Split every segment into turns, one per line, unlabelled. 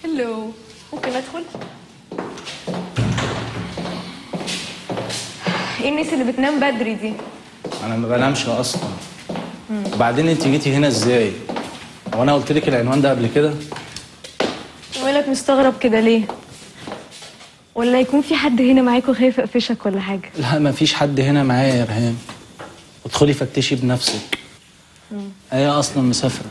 هلو ممكن ادخل ايه الناس اللي بتنام بدري دي
انا ما بنامش اصلا وبعدين انت جيتي هنا ازاي هو انا قلت لك العنوان ده قبل كده
مالك مستغرب كده ليه ولا يكون في حد هنا معاك وخايف اقفشك ولا حاجه
لا ما فيش حد هنا معايا يا رهام ادخلي فتشي بنفسك هي اصلا مسافره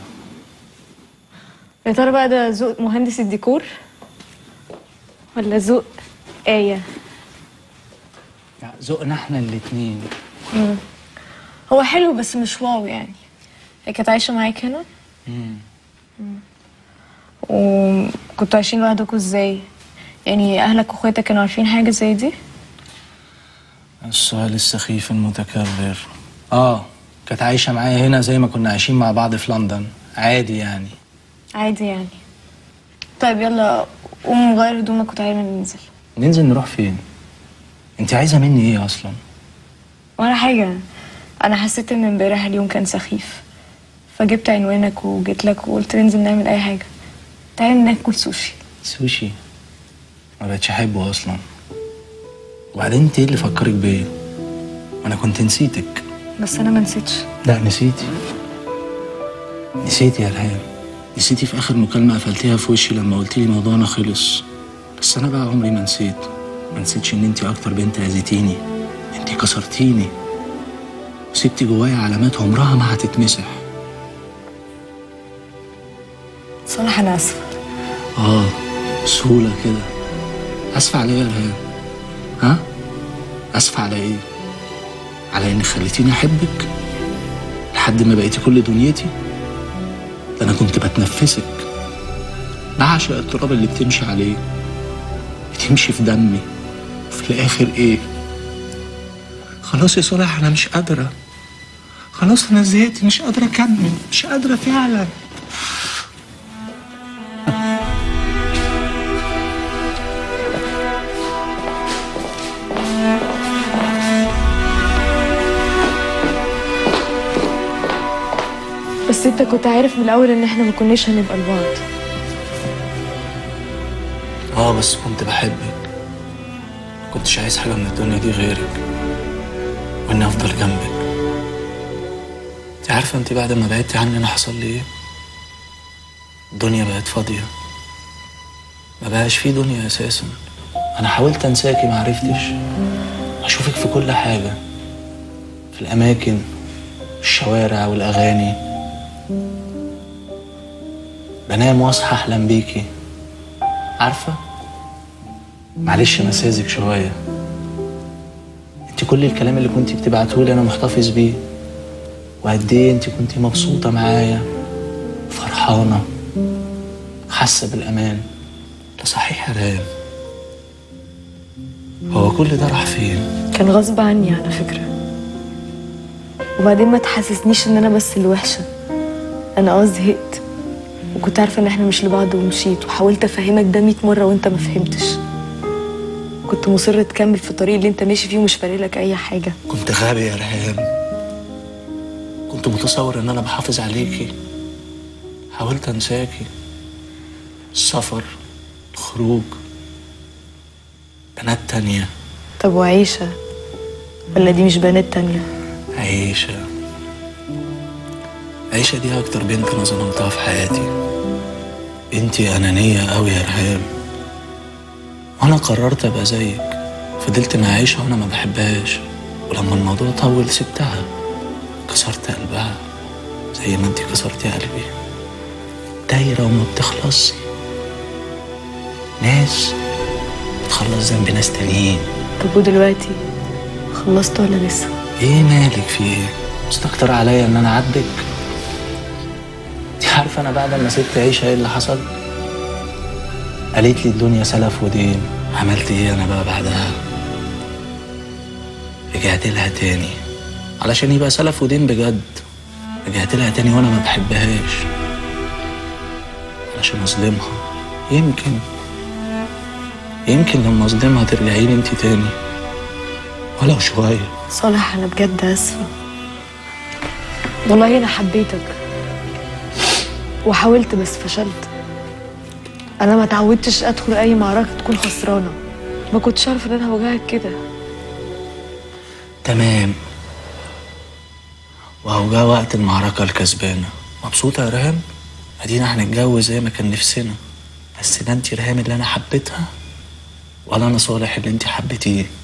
يا ترى بقى ده ذوق مهندس الديكور ولا ذوق آية
يعني ذوقنا احنا الاتنين
هو حلو بس مش واو يعني هي كانت عايشة معاك هنا
مم.
وكنتوا عايشين لوحدكوا ازاي يعني اهلك واخواتك كانوا عارفين حاجة زي دي
السؤال السخيف المتكرر اه كانت عايشه معايا هنا زي ما كنا عايشين مع بعض في لندن عادي يعني
عادي يعني طيب يلا قوم غير هدومك وتعالى ننزل
ننزل نروح فين انت عايزه مني ايه اصلا
ولا حاجة أنا حسيت إن امبارح اليوم كان سخيف فجبت عنوانك وجيت لك وقلت ننزل نعمل أي حاجة تعالى ناكل سوشي
سوشي ما بقتش احبه اصلا وبعدين انت ايه اللي فكرك بيا وانا كنت نسيتك
بس أنا ما نسيتش
لا نسيتي نسيتي يا رهام نسيتي في اخر مكالمه قفلتيها في وشي لما قلت لي موضوعنا خلص بس انا بقى عمري ما نسيت ما نسيتش ان انت اكتر بنت اذيتيني انت كسرتيني وسبتي جوايا علامات عمرها ما هتتمسح
صالح أنا آسفة
اه بسهوله كده اسف على ايه يا رهام ها اسف على ايه على انك خليتيني احبك لحد ما بقيتي كل دنيتي ده انا كنت بتنفسك بعشق التراب اللي بتمشي عليه بتمشي في دمي وفي الاخر ايه خلاص يا صالح انا مش قادره خلاص انا زهقت مش قادره اكمل مش قادره فعلا
بس أنت كنت عارف من الأول إن إحنا ما كناش هنبقى لبعض
اه بس كنت بحبك ما كنتش عايز حاجة من الدنيا دي غيرك واني افضل جنبك انت عارفة انت بعد ما بعدتي عني انا حصل لي ايه الدنيا بقت فاضية ما بقاش في دنيا اساسا انا حاولت انساكي ما عرفتش اشوفك في كل حاجة في الاماكن الشوارع والاغاني بنام واصحى احلم بيكي عارفة معلش انا ساذج شوية انت كل الكلام اللي كنت بتبعته لي انا محتفظ بيه وقد ايه انت كنت مبسوطة معايا فرحانة حاسة بالامان ده صحيح يا رام هو كل ده راح فين
كان غصب عني على فكرة وبعدين ما تحسسنيش إن أنا بس اللي وحشة أنا اه زهقت وكنت عارفة إن إحنا مش لبعض ومشيت وحاولت أفهمك ده 100 مرة وأنت ما فهمتش كنت مصر تكمل في الطريق اللي أنت ماشي فيه ومش فارق لك أي حاجة
كنت غبي يا رهام كنت متصور ان انا بحافظ عليكي حاولت انساكي السفر الخروج بنات تانية
طب وعيشة ولا دي مش بنات تانية
عيشة عيشة دي أكتر بنت أنا ظلمتها في حياتي بنتي أنانية أوي يا رهام وأنا قررت أبقى زيك فضلت مع عيشة وأنا ما بحبهاش ولما الموضوع طول سبتها كسرت قلبها زي ما انتي كسرتي قلبي دايرة وما بتخلصش ناس بتخلص ذنب ناس تانيين
طب ودلوقتي خلصت ولا لسه
ايه مالك في ايه مستكتر عليا ان انا اعاتبك انت عارفه انا بعد ما سبت عيشه ايه اللي حصل قالت لي الدنيا سلف ودين عملت ايه انا بقى بعدها رجعت لها تاني علشان يبقى سلف ودين بجد رجعت لها تاني وانا ما بحبهاش علشان اظلمها يمكن يمكن لما اظلمها ترجعي لي انت تاني ولو شويه
صالح أنا بجد آسفة والله أنا حبيتك وحاولت بس فشلت انا ما تعودتش ادخل اي معركه تكون خسرانه ما كنتش عارفه ان انا هواجهك كده
تمام وهو جه وقت المعركة الكسبانة مبسوطة يا ريهام؟ ادينا هنتجوز زي ما كان نفسنا بس لا انت ريهام اللي انا حبيتها ولا انا صالح اللي انت حبيتيه